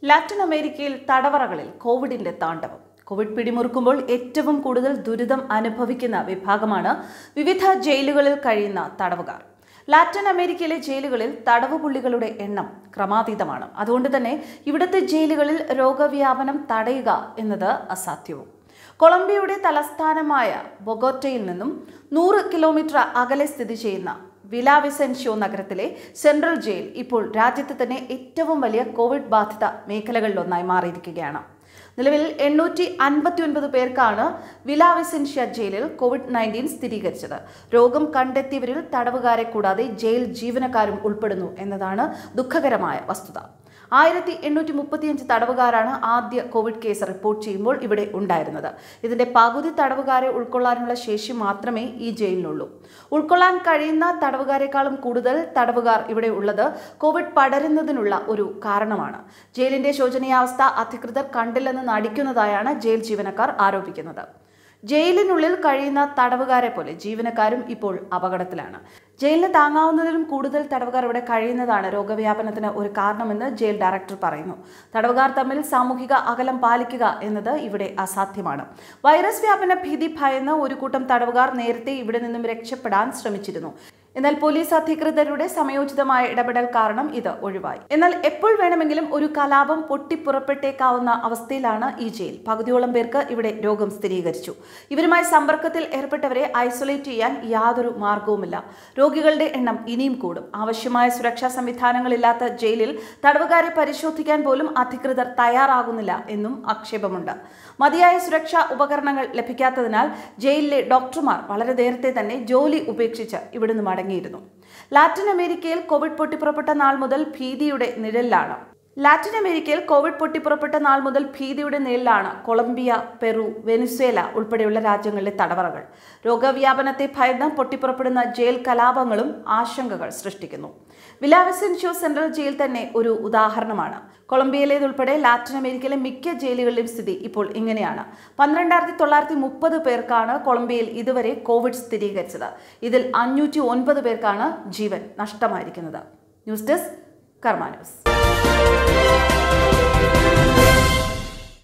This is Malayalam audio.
ലാറ്റിൻ അമേരിക്കയിൽ തടവറകളിൽ കോവിഡിന്റെ താണ്ഡവം കോവിഡ് പിടിമുറുക്കുമ്പോൾ ഏറ്റവും കൂടുതൽ ദുരിതം അനുഭവിക്കുന്ന വിഭാഗമാണ് വിവിധ ജയിലുകളിൽ കഴിയുന്ന തടവുകാർ ലാറ്റിൻ അമേരിക്കയിലെ ജയിലുകളിൽ തടവ് പുള്ളികളുടെ എണ്ണം ക്രമാതീതമാണ് അതുകൊണ്ട് തന്നെ ഇവിടുത്തെ ജയിലുകളിൽ രോഗവ്യാപനം തടയുക എന്നത് അസാധ്യവും കൊളംബിയയുടെ തലസ്ഥാനമായ ബൊഗോറ്റയിൽ നിന്നും നൂറ് കിലോമീറ്റർ അകലെ സ്ഥിതി ചെയ്യുന്ന വിലാവിസെൻഷ്യോ നഗരത്തിലെ സെൻട്രൽ ജയിൽ ഇപ്പോൾ രാജ്യത്ത് തന്നെ ഏറ്റവും വലിയ കോവിഡ് ബാധിത മേഖലകളിലൊന്നായി മാറിയിരിക്കുകയാണ് നിലവിൽ എണ്ണൂറ്റി അൻപത്തി ഒൻപത് പേർക്കാണ് വിലാവിസെൻഷ്യ ജയിലിൽ കോവിഡ് നയൻറ്റീൻ സ്ഥിരീകരിച്ചത് രോഗം കണ്ടെത്തിയവരിൽ തടവുകാരെ കൂടാതെ ജയിൽ ജീവനക്കാരും ഉൾപ്പെടുന്നു എന്നതാണ് ദുഃഖകരമായ വസ്തുത ആയിരത്തി എണ്ണൂറ്റി മുപ്പത്തിയഞ്ച് തടവുകാരാണ് ആദ്യ കോവിഡ് കേസ് റിപ്പോർട്ട് ചെയ്യുമ്പോൾ ഇവിടെ ഉണ്ടായിരുന്നത് ഇതിന്റെ പകുതി തടവുകാരെ ഉൾക്കൊള്ളാനുള്ള ശേഷി മാത്രമേ ഈ ജയിലിനുള്ളൂ ഉൾക്കൊള്ളാൻ കഴിയുന്ന തടവുകാരെക്കാളും കൂടുതൽ തടവുകാർ ഇവിടെ ഉള്ളത് കോവിഡ് പടരുന്നതിനുള്ള ഒരു കാരണമാണ് ജയിലിന്റെ ശോചനീയാവസ്ഥ അധികൃതർ കണ്ടില്ലെന്ന് നടിക്കുന്നതായാണ് ജയിൽ ജീവനക്കാർ ആരോപിക്കുന്നത് ജയിലിനുള്ളിൽ കഴിയുന്ന തടവുകാരെ പോലെ ജീവനക്കാരും ഇപ്പോൾ അപകടത്തിലാണ് ജയിലിന് താങ്ങാവുന്നതിലും കൂടുതൽ തടവുകാർ ഇവിടെ കഴിയുന്നതാണ് രോഗവ്യാപനത്തിന് ഒരു കാരണമെന്ന് ജയിൽ ഡയറക്ടർ പറയുന്നു തടവുകാർ തമ്മിൽ സാമൂഹിക അകലം പാലിക്കുക എന്നത് ഇവിടെ അസാധ്യമാണ് വൈറസ് വ്യാപന ഭീതി ഭയന്ന് ഒരു കൂട്ടം തടവുകാർ നേരത്തെ ഇവിടെ നിന്നും രക്ഷപ്പെടാൻ ശ്രമിച്ചിരുന്നു എന്നാൽ പോലീസ് അധികൃതരുടെ സമയോചിതമായ ഇടപെടൽ കാരണം ഇത് ഒഴിവായി എന്നാൽ എപ്പോൾ വേണമെങ്കിലും ഒരു കലാപം പൊട്ടിപ്പുറപ്പെട്ടേക്കാവുന്ന അവസ്ഥയിലാണ് ഈ ജയിൽ പകുതിയോളം പേർക്ക് ഇവിടെ രോഗം സ്ഥിരീകരിച്ചു ഇവരുമായി സമ്പർക്കത്തിൽ ഏർപ്പെട്ടവരെ ഐസൊലേറ്റ് ചെയ്യാൻ യാതൊരു മാർഗവുമില്ല രോഗികളുടെ എണ്ണം ഇനിയും കൂടും ആവശ്യമായ സുരക്ഷാ സംവിധാനങ്ങളില്ലാത്ത ജയിലിൽ തടവുകാരെ പരിശോധിക്കാൻ പോലും അധികൃതർ തയ്യാറാകുന്നില്ല എന്നും ആക്ഷേപമുണ്ട് മതിയായ സുരക്ഷാ ഉപകരണങ്ങൾ ലഭിക്കാത്തതിനാൽ ജയിലിലെ ഡോക്ടർമാർ വളരെ നേരത്തെ തന്നെ ജോലി ഉപേക്ഷിച്ച് ഇവിടുന്ന് മടങ്ങിയിരുന്നു ലാറ്റിൻ അമേരിക്കയിൽ കോവിഡ് പൊട്ടിപ്പുറപ്പെട്ട നാൾ മുതൽ ഭീതിയുടെ നിഴലിലാണ് ലാറ്റിൻ അമേരിക്കയിൽ കോവിഡ് പൊട്ടിപ്പുറപ്പെട്ട നാൾ മുതൽ ഭീതിയുടെ നിഴലിലാണ് കൊളംബിയ പെറു വെനിസ്വേല ഉൾപ്പെടെയുള്ള രാജ്യങ്ങളിലെ തടവറകൾ രോഗവ്യാപനത്തെ ഭയന്ന് പൊട്ടിപ്പുറപ്പെടുന്ന ജയിൽ കലാപങ്ങളും ആശങ്കകൾ സൃഷ്ടിക്കുന്നു വിലാവിസെൻഷ്യോ സെൻട്രൽ ജയിൽ തന്നെ ഒരു ഉദാഹരണമാണ് കൊളംബിയയിലേതുൾപ്പെടെ ലാറ്റിൻ അമേരിക്കയിലെ മിക്ക ജയിലുകളിലെയും സ്ഥിതി ഇപ്പോൾ ഇങ്ങനെയാണ് പന്ത്രണ്ടായിരത്തി തൊള്ളായിരത്തി മുപ്പത് പേർക്കാണ് കൊളംബിയയിൽ ഇതുവരെ കോവിഡ് സ്ഥിരീകരിച്ചത് ഇതിൽ അഞ്ഞൂറ്റി ഒൻപത് പേർക്കാണ് ജീവൻ നഷ്ടമായിരിക്കുന്നത് ന്യൂസ് ഡെസ്ക് കർമ്മ ന്യൂസ്